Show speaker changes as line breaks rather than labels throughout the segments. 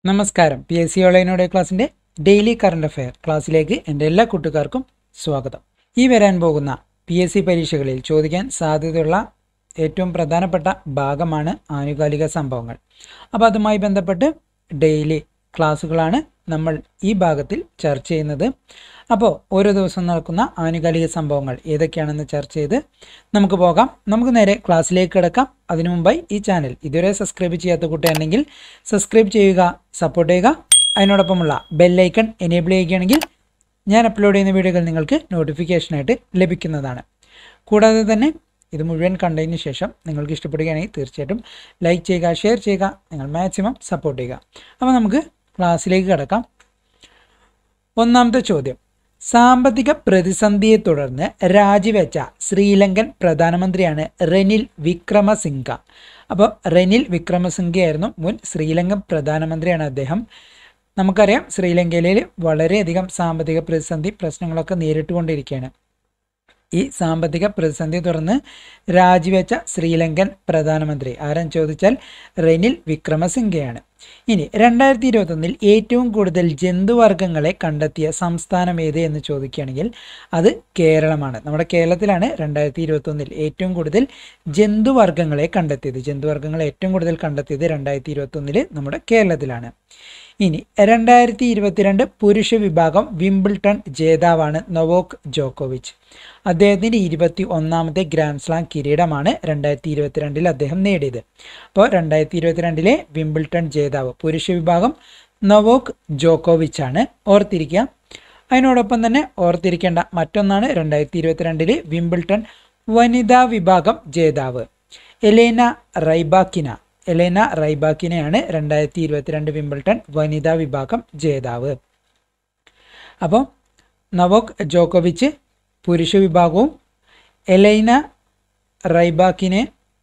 നമസ്കാരം P S C ഓൺലൈനോടെ ക്ലാസ്സിൻ്റെ daily current affair ക്ലാസ്സിലേക്ക് എൻ്റെ എല്ലാ കൂട്ടുകാർക്കും സ്വാഗതം ഈ വരാൻ പോകുന്ന പി എസ് സി പരീക്ഷകളിൽ ചോദിക്കാൻ സാധ്യതയുള്ള ഏറ്റവും പ്രധാനപ്പെട്ട ഭാഗമാണ് ആനുകാലിക സംഭവങ്ങൾ അപ്പോൾ അതുമായി ബന്ധപ്പെട്ട് ഡെയിലി ക്ലാസ്സുകളാണ് നമ്മൾ ഈ ഭാഗത്തിൽ ചർച്ച ചെയ്യുന്നത് അപ്പോൾ ഓരോ ദിവസം നടക്കുന്ന ആനുകാലിക സംഭവങ്ങൾ ഏതൊക്കെയാണെന്ന് ചർച്ച ചെയ്ത് നമുക്ക് പോകാം നമുക്ക് നേരെ ക്ലാസ്സിലേക്ക് കിടക്കാം അതിനു മുമ്പായി ഈ ചാനൽ ഇതുവരെ സബ്സ്ക്രൈബ് ചെയ്യാത്ത കൂട്ടുകാരുണ്ടെങ്കിൽ സബ്സ്ക്രൈബ് ചെയ്യുക സപ്പോർട്ട് ചെയ്യുക അതിനോടൊപ്പമുള്ള ബെല്ലൈക്കൺ എനേബിൾ ചെയ്യുകയാണെങ്കിൽ ഞാൻ അപ്ലോഡ് ചെയ്യുന്ന വീഡിയോകൾ നിങ്ങൾക്ക് നോട്ടിഫിക്കേഷനായിട്ട് ലഭിക്കുന്നതാണ് കൂടാതെ തന്നെ ഇത് മുഴുവൻ കണ്ടതിന് ശേഷം നിങ്ങൾക്ക് ഇഷ്ടപ്പെടുകയാണെങ്കിൽ തീർച്ചയായിട്ടും ലൈക്ക് ചെയ്യുക ഷെയർ ചെയ്യുക നിങ്ങൾ മാക്സിമം സപ്പോർട്ട് ചെയ്യുക അപ്പോൾ നമുക്ക് ക്ലാസ്സിലേക്ക് കിടക്കാം ഒന്നാമത്തെ ചോദ്യം സാമ്പത്തിക പ്രതിസന്ധിയെ തുടർന്ന് രാജിവെച്ച ശ്രീലങ്കൻ പ്രധാനമന്ത്രിയാണ് റെനിൽ വിക്രമസിംഗ അപ്പോൾ റെനിൽ വിക്രമസിംഗയായിരുന്നു മുൻ ശ്രീലങ്കൻ പ്രധാനമന്ത്രിയാണ് അദ്ദേഹം നമുക്കറിയാം ശ്രീലങ്കയിൽ വളരെയധികം സാമ്പത്തിക പ്രതിസന്ധി പ്രശ്നങ്ങളൊക്കെ നേരിട്ടുകൊണ്ടിരിക്കുകയാണ് ഈ സാമ്പത്തിക പ്രതിസന്ധി തുടർന്ന് രാജിവെച്ച ശ്രീലങ്കൻ പ്രധാനമന്ത്രി ആരെന്ന് ചോദിച്ചാൽ റെനിൽ വിക്രമസിംഗയാണ് ഇനി രണ്ടായിരത്തി ഇരുപത്തൊന്നിൽ ഏറ്റവും കൂടുതൽ ജന്തുവർഗ്ഗങ്ങളെ കണ്ടെത്തിയ സംസ്ഥാനം ഏത് എന്ന് ചോദിക്കുകയാണെങ്കിൽ അത് കേരളമാണ് നമ്മുടെ കേരളത്തിലാണ് രണ്ടായിരത്തി ഇരുപത്തൊന്നിൽ ഏറ്റവും കൂടുതൽ ജന്തുവർഗ്ഗങ്ങളെ കണ്ടെത്തിയത് ജന്തുവർഗ്ഗങ്ങളെ ഏറ്റവും കൂടുതൽ കണ്ടെത്തിയത് രണ്ടായിരത്തി ഇരുപത്തൊന്നിൽ നമ്മുടെ കേരളത്തിലാണ് ഇനി രണ്ടായിരത്തി ഇരുപത്തിരണ്ട് പുരുഷ വിഭാഗം വിംബിൾട്ടൺ ജേതാവാണ് നൊവോക് ജോക്കോവിച്ച് അദ്ദേഹത്തിൻ്റെ ഇരുപത്തി ഒന്നാമത്തെ ഗ്രാൻഡ് സ്ലാം കിരീടമാണ് രണ്ടായിരത്തി ഇരുപത്തിരണ്ടിൽ അദ്ദേഹം നേടിയത് അപ്പോൾ രണ്ടായിരത്തി ഇരുപത്തിരണ്ടിലെ വിംബിൾട്ടൺ ജേതാവ് പുരുഷ വിഭാഗം നൊവോക് ജോക്കോവിച്ച് ആണ് ഓർത്തിരിക്കുക അതിനോടൊപ്പം തന്നെ ഓർത്തിരിക്കേണ്ട മറ്റൊന്നാണ് രണ്ടായിരത്തി ഇരുപത്തിരണ്ടിലെ വിംബിൾട്ടൺ വനിതാ വിഭാഗം ജേതാവ് എലേന റൈബാക്കിന എലേന റൈബാക്കിനെയാണ് രണ്ടായിരത്തി ഇരുപത്തിരണ്ട് വിംബിൾട്ടൺ വനിതാ വിഭാഗം ജേതാവ് അപ്പോൾ നവോക് ജോക്കോവിച്ച് പുരുഷ വിഭാഗവും എലൈന റൈബാക്കിനെ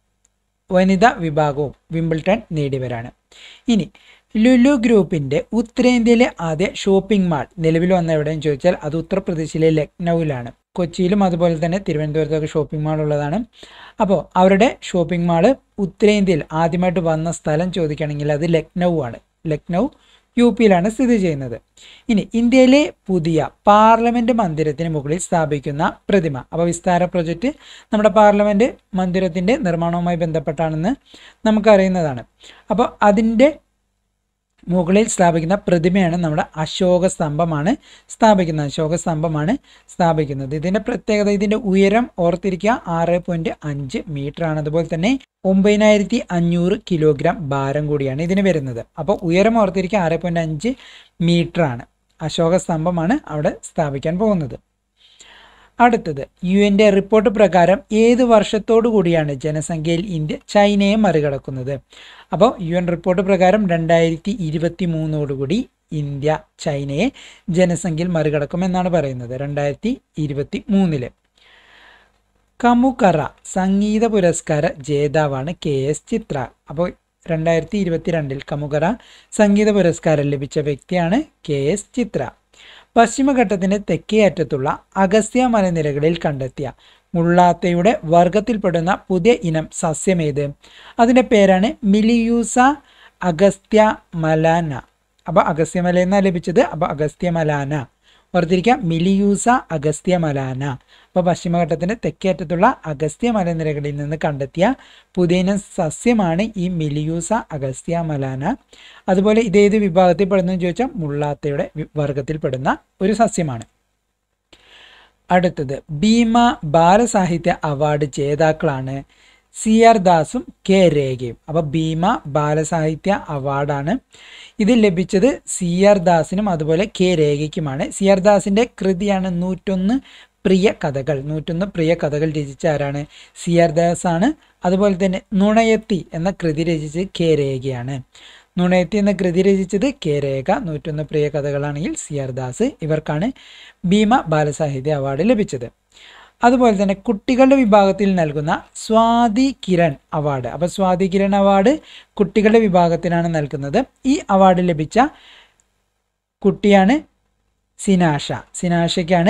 വനിതാ വിഭാഗവും വിംബിൾട്ടൺ നേടിയവരാണ് ഇനി ലുലു ഗ്രൂപ്പിൻ്റെ ഉത്തരേന്ത്യയിലെ ആദ്യ ഷോപ്പിംഗ് മാൾ നിലവിൽ വന്ന എവിടെയെന്ന് ചോദിച്ചാൽ അത് ഉത്തർപ്രദേശിലെ ലക്നൌവിലാണ് കൊച്ചിയിലും അതുപോലെ തന്നെ തിരുവനന്തപുരത്തൊക്കെ ഷോപ്പിംഗ് മാൾ ഉള്ളതാണ് അപ്പോൾ അവരുടെ ഷോപ്പിംഗ് മാള് ഉത്തരേന്ത്യയിൽ ആദ്യമായിട്ട് വന്ന സ്ഥലം ചോദിക്കുകയാണെങ്കിൽ അത് ലക്നൗ ആണ് ലക്നൗ യു പിയിലാണ് സ്ഥിതി ചെയ്യുന്നത് ഇനി ഇന്ത്യയിലെ പുതിയ പാർലമെന്റ് മന്ദിരത്തിന് മുകളിൽ സ്ഥാപിക്കുന്ന പ്രതിമ അപ്പോൾ വിസ്താര പ്രൊജക്റ്റ് നമ്മുടെ പാർലമെന്റ് മന്ദിരത്തിന്റെ നിർമ്മാണവുമായി ബന്ധപ്പെട്ടാണെന്ന് നമുക്കറിയുന്നതാണ് അപ്പോൾ അതിൻ്റെ മുകളിൽ സ്ഥാപിക്കുന്ന പ്രതിമയാണ് നമ്മുടെ അശോക സ്തംഭമാണ് സ്ഥാപിക്കുന്നത് അശോക സ്തംഭമാണ് സ്ഥാപിക്കുന്നത് ഇതിൻ്റെ പ്രത്യേകത ഇതിൻ്റെ ഉയരം ഓർത്തിരിക്കുക ആറ് പോയിൻറ്റ് അഞ്ച് മീറ്റർ ആണ് അതുപോലെ തന്നെ ഒമ്പതിനായിരത്തി അഞ്ഞൂറ് കിലോഗ്രാം ഭാരം കൂടിയാണ് ഇതിന് വരുന്നത് അപ്പോൾ ഉയരം ഓർത്തിരിക്കുക ആറ് പോയിൻറ്റ് അഞ്ച് മീറ്റർ ആണ് അശോക സ്തംഭമാണ് അവിടെ സ്ഥാപിക്കാൻ പോകുന്നത് അടുത്തത് യു എൻ്റെ റിപ്പോർട്ട് പ്രകാരം ഏത് വർഷത്തോടു കൂടിയാണ് ജനസംഖ്യയിൽ ഇന്ത്യ ചൈനയെ മറികടക്കുന്നത് അപ്പോൾ യു എൻ റിപ്പോർട്ട് പ്രകാരം രണ്ടായിരത്തി ഇരുപത്തി മൂന്നോടുകൂടി ഇന്ത്യ ചൈനയെ ജനസംഖ്യയിൽ മറികടക്കുമെന്നാണ് പറയുന്നത് രണ്ടായിരത്തി ഇരുപത്തി മൂന്നില് കമുകറ സംഗീത പുരസ്കാര ജേതാവാണ് കെ എസ് ചിത്ര അപ്പോൾ രണ്ടായിരത്തി ഇരുപത്തിരണ്ടിൽ കമുകറ സംഗീത പുരസ്കാരം ലഭിച്ച വ്യക്തിയാണ് കെ എസ് ചിത്ര പശ്ചിമഘട്ടത്തിന്റെ തെക്കേ അറ്റത്തുള്ള അഗസ്ത്യ മലനിരകളിൽ കണ്ടെത്തിയ മുള്ളാത്തയുടെ വർഗത്തിൽപ്പെടുന്ന പുതിയ ഇനം സസ്യമേത് അതിൻ്റെ പേരാണ് മിലിയൂസ അഗസ്ത്യ മലാന അപ്പോൾ അഗസ്ത്യമല എന്നാണ് ലഭിച്ചത് അപ്പോൾ അഗസ്ത്യമലാന ഓർത്തിരിക്കുക മിലിയൂസ അഗസ്ത്യമലാന അപ്പോൾ പശ്ചിമഘട്ടത്തിൻ്റെ തെക്കേ അറ്റത്തുള്ള അഗസ്ത്യ മലനിരകളിൽ നിന്ന് കണ്ടെത്തിയ പുതിയ സസ്യമാണ് ഈ മിലിയൂസ അഗസ്ത്യ മലാന അതുപോലെ ഇതേത് വിഭാഗത്തിൽ പെടുന്നു ചോദിച്ചാൽ മുള്ളാത്തയുടെ വർഗത്തിൽപ്പെടുന്ന ഒരു സസ്യമാണ് അടുത്തത് ഭീമ ബാലസാഹിത്യ അവാർഡ് ജേതാക്കളാണ് സി ആർ ദാസും കെ രേഖയും അപ്പോൾ ഭീമ ബാലസാഹിത്യ അവാർഡാണ് ഇത് ലഭിച്ചത് സി ആർ ദാസിനും അതുപോലെ കെ രേഖയ്ക്കുമാണ് സി ആർ ദാസിൻ്റെ കൃതിയാണ് നൂറ്റൊന്ന് പ്രിയ കഥകൾ നൂറ്റൊന്ന് പ്രിയ കഥകൾ രചിച്ച ആരാണ് സി ആർ ദാസ് ആണ് അതുപോലെ തന്നെ നുണയത്തി എന്ന കൃതി രചിച്ചത് കെ രേഖയാണ് നുണയത്തി എന്ന കൃതി രചിച്ചത് കെ രേഖ നൂറ്റൊന്ന് പ്രിയ കഥകളാണെങ്കിൽ സി ആർ ദാസ് ഇവർക്കാണ് ഭീമ ബാലസാഹിത്യ അവാർഡ് ലഭിച്ചത് അതുപോലെ തന്നെ കുട്ടികളുടെ വിഭാഗത്തിൽ നൽകുന്ന സ്വാതി കിരൺ അവാർഡ് അപ്പോൾ സ്വാതി കിരൺ അവാർഡ് കുട്ടികളുടെ വിഭാഗത്തിനാണ് നൽകുന്നത് ഈ അവാർഡ് ലഭിച്ച കുട്ടിയാണ് സിനാഷ സിനാഷയ്ക്കാണ്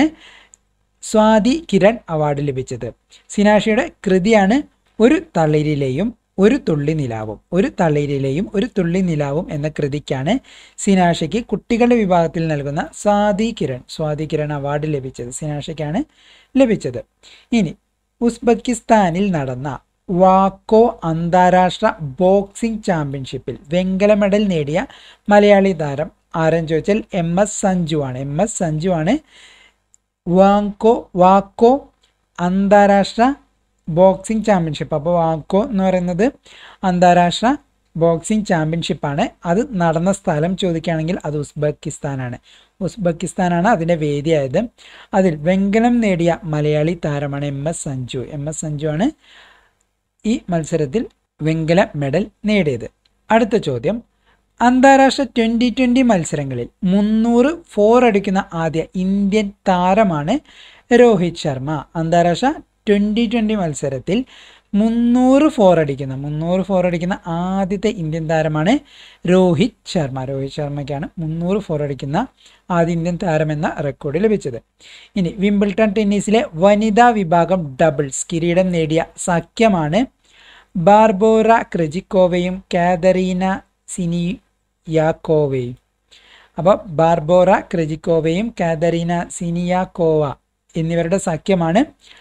സ്വാതി കിരൺ അവാർഡ് ലഭിച്ചത് സിനാഷയുടെ കൃതിയാണ് ഒരു തളിരിലെയും ഒരു തുള്ളി നിലാവും ഒരു തളിരിലയും ഒരു തുള്ളി നിലാവും എന്ന കൃതിക്കാണ് സിനാഷയ്ക്ക് കുട്ടികളുടെ വിഭാഗത്തിൽ നൽകുന്ന സ്വാതി കിരൺ സ്വാതി കിരൺ അവാർഡ് ലഭിച്ചത് സിനാഷയ്ക്കാണ് ലഭിച്ചത് ഇനി ഉസ്ബെക്കിസ്ഥാനിൽ നടന്ന വാക്കോ അന്താരാഷ്ട്ര ബോക്സിംഗ് ചാമ്പ്യൻഷിപ്പിൽ വെങ്കല മെഡൽ നേടിയ മലയാളി താരം ആരെന്ന് ചോദിച്ചാൽ എം എസ് സഞ്ജു ആണ് എം എസ് സഞ്ജു ആണ് വാങ്കോ വാക്കോ അന്താരാഷ്ട്ര ബോക്സിംഗ് ചാമ്പ്യൻഷിപ്പ് അപ്പോൾ വാക്കോ എന്ന് പറയുന്നത് അന്താരാഷ്ട്ര ബോക്സിംഗ് ചാമ്പ്യൻഷിപ്പാണ് അത് നടന്ന സ്ഥലം ചോദിക്കുകയാണെങ്കിൽ അത് ഉസ്ബെക്കിസ്ഥാനാണ് ഉസ്ബെക്കിസ്ഥാനാണ് അതിൻ്റെ വേദിയായത് അതിൽ വെങ്കലം നേടിയ മലയാളി താരമാണ് M S Sanju M S Sanju ആണ് ഈ മത്സരത്തിൽ വെങ്കല മെഡൽ നേടിയത് അടുത്ത ചോദ്യം അന്താരാഷ്ട്ര ട്വൻ്റി ട്വൻ്റി മത്സരങ്ങളിൽ മുന്നൂറ് ഫോർ അടിക്കുന്ന ആദ്യ ഇന്ത്യൻ താരമാണ് രോഹിത് ശർമ്മ അന്താരാഷ്ട്ര ട്വൻ്റി ട്വൻ്റി മത്സരത്തിൽ മുന്നൂറ് ഫോർ അടിക്കുന്ന മുന്നൂറ് ഫോർ അടിക്കുന്ന ആദ്യത്തെ ഇന്ത്യൻ താരമാണ് രോഹിത് ശർമ്മ രോഹിത് ശർമ്മയ്ക്കാണ് മുന്നൂറ് ഫോർ അടിക്കുന്ന ആദ്യ ഇന്ത്യൻ താരം എന്ന റെക്കോർഡ് ലഭിച്ചത് ഇനി വിംബിൾട്ടൺ ടെന്നീസിലെ വനിതാ വിഭാഗം ഡബിൾസ് കിരീടം നേടിയ സഖ്യമാണ് ബാർബോറ ക്രെജിക്കോവയും കാതറീന സിനിയാക്കോവയും അപ്പോൾ ബാർബോറ ക്രെജിക്കോവയും കാതറീന സിനിയാക്കോവ എന്നിവരുടെ സഖ്യമാണ്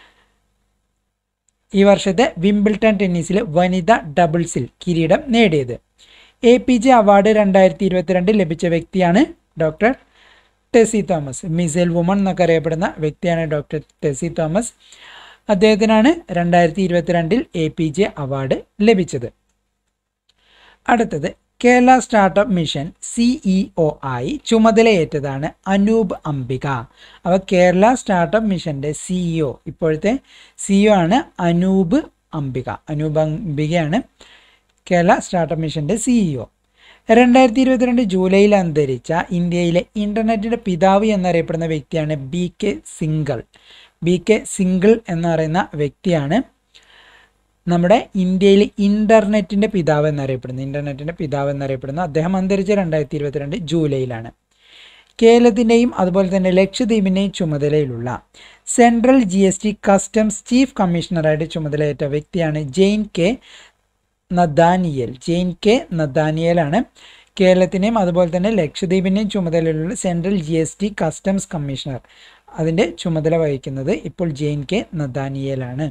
ഈ വർഷത്തെ വിംബിൾട്ടൺ ടെന്നീസിലെ വനിതാ ഡബിൾസിൽ കിരീടം നേടിയത് എ പി ജെ അവാർഡ് രണ്ടായിരത്തി ഇരുപത്തിരണ്ടിൽ ലഭിച്ച വ്യക്തിയാണ് doctor Tessy Thomas missile woman എന്നൊക്കെ അറിയപ്പെടുന്ന വ്യക്തിയാണ് ഡോക്ടർ ടെസി തോമസ് അദ്ദേഹത്തിനാണ് രണ്ടായിരത്തി ഇരുപത്തിരണ്ടിൽ എ പി ജെ അവാർഡ് ലഭിച്ചത് അടുത്തത് കേരള സ്റ്റാർട്ടപ്പ് മിഷൻ സിഇഒ ആയി ചുമതലയേറ്റതാണ് അനൂപ് അംബിക അപ്പോൾ കേരള സ്റ്റാർട്ടപ്പ് മിഷൻ്റെ സിഇഒ ഇപ്പോഴത്തെ സിഇഒ ആണ് അനൂപ് അംബിക അനൂപ് അംബികയാണ് കേരള സ്റ്റാർട്ടപ്പ് മിഷൻ്റെ സിഇഒ രണ്ടായിരത്തി ഇരുപത്തിരണ്ട് ജൂലൈയിൽ അന്തരിച്ച ഇന്ത്യയിലെ ഇൻ്റർനെറ്റിൻ്റെ പിതാവ് എന്നറിയപ്പെടുന്ന വ്യക്തിയാണ് B K Syngal B K Syngal എന്ന് പറയുന്ന വ്യക്തിയാണ് നമ്മുടെ ഇന്ത്യയിൽ ഇൻ്റർനെറ്റിൻ്റെ പിതാവ് എന്നറിയപ്പെടുന്നത് ഇൻ്റർനെറ്റിൻ്റെ പിതാവ് എന്നറിയപ്പെടുന്ന അദ്ദേഹം അന്തരിച്ച രണ്ടായിരത്തി ഇരുപത്തിരണ്ട് ജൂലൈയിലാണ് കേരളത്തിൻ്റെയും അതുപോലെ തന്നെ ലക്ഷദ്വീപിൻ്റെയും ചുമതലയിലുള്ള central G S T customs chief കമ്മീഷണറായിട്ട് ചുമതലയേറ്റ വ്യക്തിയാണ് ജെയിൻ കെ നദാനിയൽ ജെയിൻ കെ നദാനിയലാണ് കേരളത്തിൻ്റെയും അതുപോലെ തന്നെ ലക്ഷദ്വീപിൻ്റെയും ചുമതലയിലുള്ള central G S T customs commissioner അതിൻ്റെ ചുമതല വഹിക്കുന്നത് ഇപ്പോൾ ജെയിൻ കെ നദാനിയലാണ്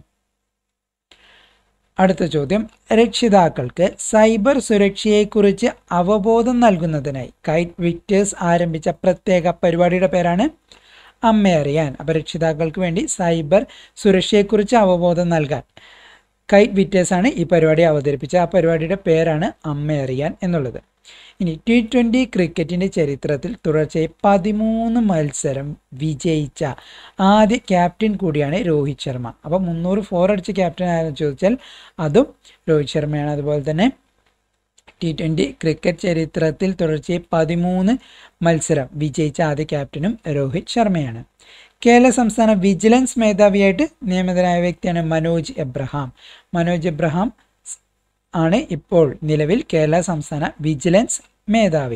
അടുത്ത ചോദ്യം രക്ഷിതാക്കൾക്ക് സൈബർ സുരക്ഷയെക്കുറിച്ച് അവബോധം നൽകുന്നതിനായി കൈറ്റ് വിക്ടേഴ്സ് ആരംഭിച്ച പ്രത്യേക പരിപാടിയുടെ പേരാണ് അമ്മ അറിയാൻ അപ്പോൾ രക്ഷിതാക്കൾക്ക് വേണ്ടി സൈബർ സുരക്ഷയെക്കുറിച്ച് അവബോധം നൽകാൻ കൈറ്റ് വിറ്റേഴ്സാണ് ഈ പരിപാടി അവതരിപ്പിച്ച ആ പരിപാടിയുടെ പേരാണ് അമ്മ അറിയാൻ എന്നുള്ളത് ഇനി ടി ട്വൻ്റി ക്രിക്കറ്റിൻ്റെ ചരിത്രത്തിൽ തുടർച്ചയായി പതിമൂന്ന് മത്സരം വിജയിച്ച ആദ്യ ക്യാപ്റ്റൻ കൂടിയാണ് രോഹിത് ശർമ്മ അപ്പോൾ മുന്നൂറ് ഫോർ അടിച്ച ക്യാപ്റ്റൻ ആരെന്ന് ചോദിച്ചാൽ അതും രോഹിത് ശർമ്മയാണ് അതുപോലെ തന്നെ ടി ട്വൻ്റി ക്രിക്കറ്റ് ചരിത്രത്തിൽ തുടർച്ചയായി പതിമൂന്ന് മത്സരം വിജയിച്ച ആദ്യ ക്യാപ്റ്റനും രോഹിത് ശർമ്മയാണ് കേരള സംസ്ഥാന വിജിലൻസ് മേധാവിയായിട്ട് നിയമിതനായ വ്യക്തിയാണ് മനോജ് എബ്രഹാം മനോജ് എബ്രഹാം ആണ് ഇപ്പോൾ നിലവിൽ കേരള സംസ്ഥാന വിജിലൻസ് മേധാവി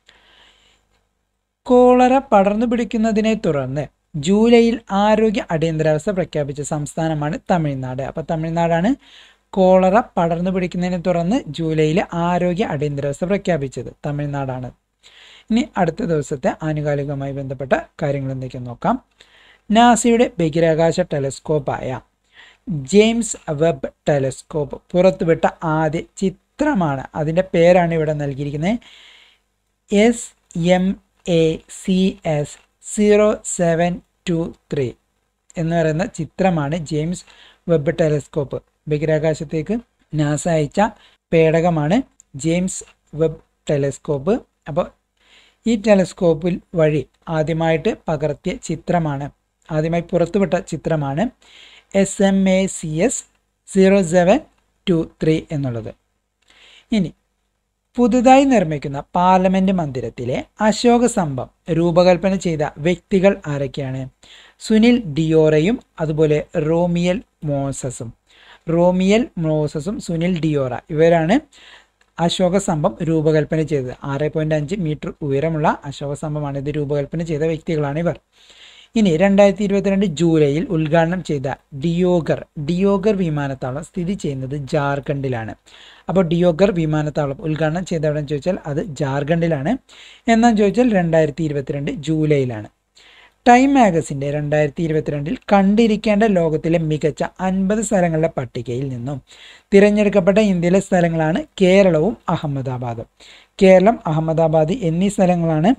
കോളറ പടർന്നു പിടിക്കുന്നതിനെ തുടർന്ന് ജൂലൈയിൽ ആരോഗ്യ അടിയന്തരാവസ്ഥ പ്രഖ്യാപിച്ച സംസ്ഥാനമാണ് തമിഴ്നാട് അപ്പോൾ തമിഴ്നാടാണ് കോളറ പടർന്നു പിടിക്കുന്നതിനെ തുടർന്ന് ജൂലൈയിൽ ആരോഗ്യ അടിയന്തരാവസ്ഥ പ്രഖ്യാപിച്ചത് തമിഴ്നാടാണ് ഇനി അടുത്ത ദിവസത്തെ ആനുകാലികവുമായി ബന്ധപ്പെട്ട കാര്യങ്ങൾ എന്തൊക്കെയെന്ന് നോക്കാം നാസയുടെ ബഹിരാകാശ ടെലസ്കോപ്പായ ജെയിംസ് വെബ് ടെലസ്കോപ്പ് പുറത്തുവിട്ട ആദ്യ ചിത്രമാണ് അതിൻ്റെ പേരാണ് ഇവിടെ നൽകിയിരിക്കുന്നത് S M A C S zero seven two three എന്ന് പറയുന്ന ചിത്രമാണ് ജെയിംസ് വെബ് ടെലസ്കോപ്പ് ബഹിരാകാശത്തേക്ക് നാസ അയച്ച പേടകമാണ് ജെയിംസ് വെബ് ടെലസ്കോപ്പ് അപ്പോൾ ഈ ടെലസ്കോപ്പിൽ വഴി ആദ്യമായിട്ട് പകർത്തിയ ചിത്രമാണ് ആദ്യമായി പുറത്തുവിട്ട ചിത്രമാണ് S M A C S zero seven two three എന്നുള്ളത് ഇനി പുതുതായി നിർമ്മിക്കുന്ന പാർലമെന്റ് മന്ദിരത്തിലെ അശോക സ്തംഭം രൂപകൽപ്പന ചെയ്ത വ്യക്തികൾ ആരൊക്കെയാണ് സുനിൽ ഡിയോറയും അതുപോലെ റോമിയൽ മോസസും റോമിയൽ മോസസും സുനിൽ ഡിയോറ ഇവരാണ് അശോക സ്തംഭം രൂപകൽപ്പന ചെയ്തത് ആറ് പോയിന്റ് അഞ്ച് മീറ്റർ ഉയരമുള്ള അശോക സ്തംഭമാണ് ഇത് രൂപകൽപ്പന ചെയ്ത വ്യക്തികളാണ് ഇവർ ഇനി രണ്ടായിരത്തി ഇരുപത്തിരണ്ട് ജൂലൈയിൽ ഉദ്ഘാടനം ചെയ്ത ഡിയോഗർ ഡിയോഗർ വിമാനത്താവളം സ്ഥിതി ചെയ്യുന്നത് ജാർഖണ്ഡിലാണ് അപ്പോൾ ഡിയോഗർ വിമാനത്താവളം ഉദ്ഘാടനം ചെയ്ത എവിടെയെന്ന് ചോദിച്ചാൽ അത് ജാർഖണ്ഡിലാണ് എന്നാന്ന് ചോദിച്ചാൽ രണ്ടായിരത്തി ഇരുപത്തിരണ്ട് ജൂലൈയിലാണ് ടൈം മാഗസിൻ്റെ രണ്ടായിരത്തി ഇരുപത്തിരണ്ടിൽ കണ്ടിരിക്കേണ്ട ലോകത്തിലെ മികച്ച അൻപത് സ്ഥലങ്ങളുടെ പട്ടികയിൽ നിന്നും തിരഞ്ഞെടുക്കപ്പെട്ട ഇന്ത്യയിലെ സ്ഥലങ്ങളാണ് കേരളവും അഹമ്മദാബാദും കേരളം അഹമ്മദാബാദ് എന്നീ സ്ഥലങ്ങളാണ്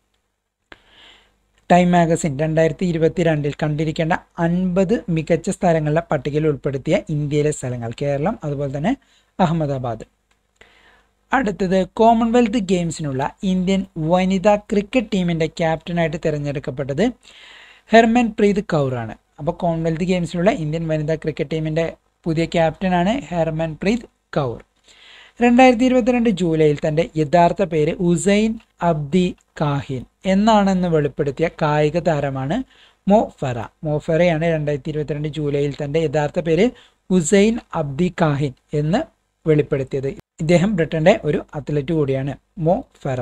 ടൈം മാഗസിൻ രണ്ടായിരത്തി ഇരുപത്തിരണ്ടിൽ കണ്ടിരിക്കേണ്ട അൻപത് മികച്ച സ്ഥലങ്ങളുടെ പട്ടികയിൽ ഉൾപ്പെടുത്തിയ ഇന്ത്യയിലെ സ്ഥലങ്ങൾ കേരളം അതുപോലെ തന്നെ അഹമ്മദാബാദ് അടുത്തത് കോമൺവെൽത്ത് ഗെയിംസിനുള്ള ഇന്ത്യൻ വനിതാ ക്രിക്കറ്റ് ടീമിൻ്റെ ക്യാപ്റ്റനായിട്ട് തിരഞ്ഞെടുക്കപ്പെട്ടത് ഹെർമൻ പ്രീത് കൗറാണ് അപ്പോൾ കോമൺവെൽത്ത് ഗെയിംസിലുള്ള ഇന്ത്യൻ വനിതാ ക്രിക്കറ്റ് ടീമിൻ്റെ പുതിയ ക്യാപ്റ്റനാണ് ഹെർമൻ പ്രീത് കൗർ രണ്ടായിരത്തി ഇരുപത്തിരണ്ട് ജൂലൈയിൽ തൻ്റെ യഥാർത്ഥ പേര് ഉസൈൻ അബ്ദി കാഹിൻ എന്നാണെന്ന് വെളിപ്പെടുത്തിയ കായിക താരമാണ് മോ ഫറ മോ ഫറയാണ് രണ്ടായിരത്തി ഇരുപത്തിരണ്ട് ജൂലൈയിൽ തൻ്റെ യഥാർത്ഥ പേര് ഉസൈൻ അബ്ദി കാഹിൻ എന്ന് വെളിപ്പെടുത്തിയത് ഇദ്ദേഹം ബ്രിട്ടന്റെ ഒരു അത്ലറ്റ് കൂടിയാണ് മോ ഫെറ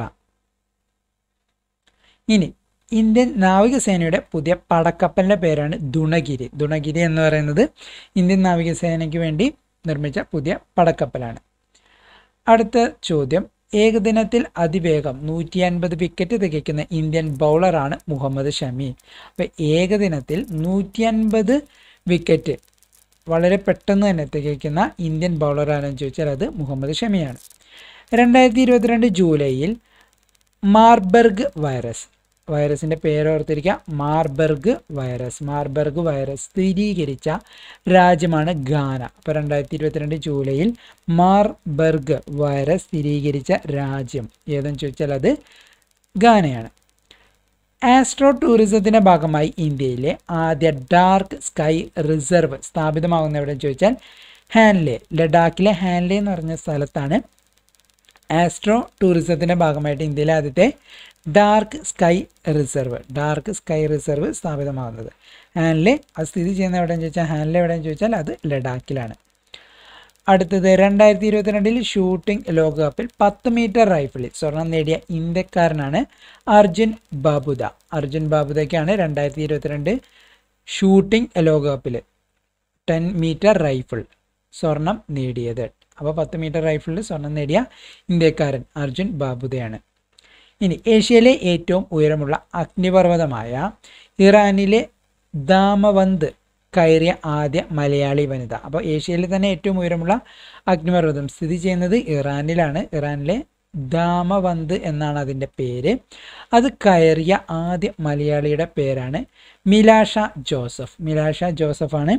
ഇനി ഇന്ത്യൻ നാവികസേനയുടെ പുതിയ പടക്കപ്പലിൻ്റെ പേരാണ് ദുണഗിരി ദുണഗിരി എന്ന് പറയുന്നത് ഇന്ത്യൻ നാവികസേനയ്ക്ക് വേണ്ടി നിർമ്മിച്ച പുതിയ പടക്കപ്പലാണ് അടുത്ത ചോദ്യം ഏകദിനത്തിൽ അതിവേഗം നൂറ്റി അൻപത് വിക്കറ്റ് തികയ്ക്കുന്ന ഇന്ത്യൻ ബൗളറാണ് മുഹമ്മദ് ഷമി അപ്പോൾ ഏകദിനത്തിൽ നൂറ്റി അൻപത് വിക്കറ്റ് വളരെ പെട്ടെന്ന് തന്നെ തികയ്ക്കുന്ന ഇന്ത്യൻ ബൗളർ ആരെന്ന് ചോദിച്ചാൽ അത് മുഹമ്മദ് ഷമിയാണ് രണ്ടായിരത്തി ഇരുപത്തിരണ്ട് ജൂലൈയിൽ മാർബർഗ് വൈറസ് വൈറസിൻ്റെ പേരോർത്തിരിക്കുക മാർബർഗ് വൈറസ് മാർബർഗ് വൈറസ് സ്ഥിരീകരിച്ച രാജ്യമാണ് ഗാന അപ്പോൾ രണ്ടായിരത്തി ഇരുപത്തിരണ്ട് ജൂലൈയിൽ മാർബർഗ് വൈറസ് സ്ഥിരീകരിച്ച രാജ്യം ഏതെന്ന് ചോദിച്ചാൽ അത് ഗാനയാണ് ആസ്ട്രോ ടൂറിസത്തിൻ്റെ ഭാഗമായി ഇന്ത്യയിലെ ആദ്യ ഡാർക്ക് സ്കൈ റിസർവ് സ്ഥാപിതമാകുന്ന എവിടെയെന്ന് ചോദിച്ചാൽ ഹാൻലെ ലഡാക്കിലെ ഹാൻലെ എന്ന് പറഞ്ഞ സ്ഥലത്താണ് ആസ്ട്രോ ടൂറിസത്തിൻ്റെ ഭാഗമായിട്ട് ഇന്ത്യയിലെ ആദ്യത്തെ dark sky reserve dark sky reserve സ്ഥാപിതമാകുന്നത് ഹാൻലെ അത് സ്ഥിതി ചെയ്യുന്ന എവിടെയെന്ന് ചോദിച്ചാൽ ഹാൻലെ എവിടെയെന്ന് ചോദിച്ചാൽ അത് ലഡാക്കിലാണ് അടുത്തത് രണ്ടായിരത്തി ഇരുപത്തിരണ്ടിൽ ഷൂട്ടിംഗ് ലോകകപ്പിൽ പത്ത് മീറ്റർ റൈഫിളിൽ സ്വർണം നേടിയ ഇന്ത്യക്കാരനാണ് അർജുൻ ബാബുദ അർജുൻ ബാബുദയ്ക്കാണ് രണ്ടായിരത്തി ഇരുപത്തിരണ്ട് ഷൂട്ടിംഗ് ലോകകപ്പിൽ ടെൻ മീറ്റർ റൈഫിൾ സ്വർണം നേടിയത് അപ്പോൾ പത്ത് മീറ്റർ റൈഫിളിൽ സ്വർണം നേടിയ ഇന്ത്യക്കാരൻ അർജുൻ ബാബുദയാണ് ഇനി ഏഷ്യയിലെ ഏറ്റവും ഉയരമുള്ള അഗ്നിപർവ്വതമായ ഇറാനിലെ ദാമവന്ത് കയറിയ ആദ്യ മലയാളി വനിത അപ്പോൾ ഏഷ്യയിലെ തന്നെ ഏറ്റവും ഉയരമുള്ള അഗ്നിപർവ്വതം സ്ഥിതി ചെയ്യുന്നത് ഇറാനിലാണ് ഇറാനിലെ ദാമവന്ത് എന്നാണ് അതിൻ്റെ പേര് അത് കയറിയ ആദ്യ മലയാളിയുടെ പേരാണ് മിലാഷ ജോസഫ് മിലാഷ ജോസഫാണ്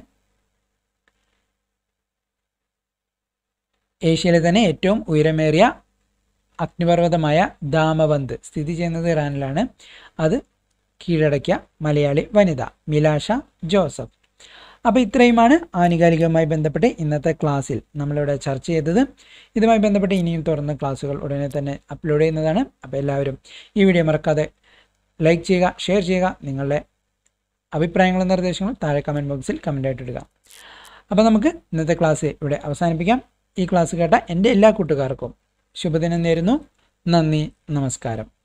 ഏഷ്യയിലെ തന്നെ ഏറ്റവും ഉയരമേറിയ അഗ്നിപർവ്വതമായ ദാമവന്ത് സ്ഥിതി ചെയ്യുന്നത് ഇറാനിലാണ് അത് കീഴടക്കിയ മലയാളി വനിത മിലാഷ ജോസഫ് അപ്പോൾ ഇത്രയുമാണ് ആനുകാലികവുമായി ബന്ധപ്പെട്ട് ഇന്നത്തെ ക്ലാസ്സിൽ നമ്മളിവിടെ ചർച്ച ചെയ്തത് ഇതുമായി ബന്ധപ്പെട്ട് ഇനിയും തുറന്ന ക്ലാസ്സുകൾ ഉടനെ തന്നെ അപ്ലോഡ് ചെയ്യുന്നതാണ് അപ്പോൾ എല്ലാവരും ഈ വീഡിയോ മറക്കാതെ ലൈക്ക് ചെയ്യുക ഷെയർ ചെയ്യുക നിങ്ങളുടെ അഭിപ്രായങ്ങളും നിർദ്ദേശങ്ങളും താഴെ കമൻറ്റ് ബോക്സിൽ കമൻ്റായിട്ട് ഇടുക അപ്പോൾ നമുക്ക് ഇന്നത്തെ ക്ലാസ് ഇവിടെ അവസാനിപ്പിക്കാം ഈ ക്ലാസ് കേട്ട എൻ്റെ എല്ലാ കൂട്ടുകാർക്കും ശുഭദിനം നേരുന്നു നന്ദി നമസ്കാരം